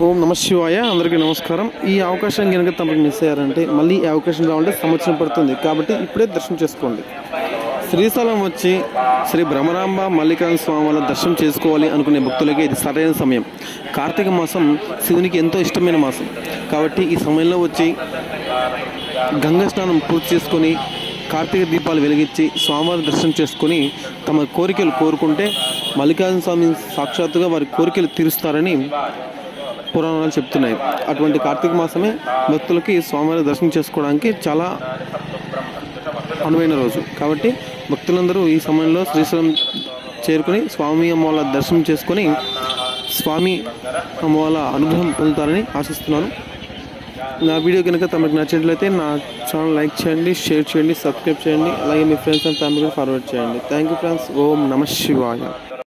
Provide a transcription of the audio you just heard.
ఓం నమ శివాయ అందరికీ నమస్కారం ఈ అవకాశం కనుక తమకు మిస్ అయ్యారంటే మళ్ళీ ఈ అవకాశం రావాలంటే సంవత్సరం పడుతుంది కాబట్టి ఇప్పుడే దర్శనం చేసుకోండి శ్రీశైలం వచ్చి శ్రీ భ్రమరాంబ మల్లికార్జున స్వామి వాళ్ళ దర్శనం చేసుకోవాలి అనుకునే భక్తులకి ఇది సరైన సమయం కార్తీక మాసం శివునికి ఎంతో ఇష్టమైన మాసం కాబట్టి ఈ సమయంలో వచ్చి గంగా స్నానం పూర్తి చేసుకొని కార్తీక దీపాలు వెలిగించి స్వామివారి దర్శనం చేసుకొని తమ కోరికలు కోరుకుంటే మల్లికార్జున స్వామి సాక్షాత్తుగా వారి కోరికలు తీరుస్తారని పురాణాలు చెప్తున్నాయి అటువంటి కార్తీక మాసమే భక్తులకి స్వామివారి దర్శనం చేసుకోవడానికి చాలా అనువైన రోజు కాబట్టి భక్తులందరూ ఈ సమయంలో శ్రీశైలం చేరుకుని స్వామి అమ్మవాళ్ళ దర్శనం చేసుకొని స్వామి అమ్మవాళ్ళ అనుగ్రహం పొందుతారని ఆశిస్తున్నాను నా వీడియో కనుక తమకు నచ్చినట్లయితే నా ఛానల్ లైక్ చేయండి షేర్ చేయండి సబ్స్క్రైబ్ చేయండి అలాగే మీ ఫ్రెండ్స్ అండ్ ఫ్యామిలీకి ఫార్వర్డ్ చేయండి థ్యాంక్ యూ ఫ్రెండ్స్ ఓం నమ శివాయ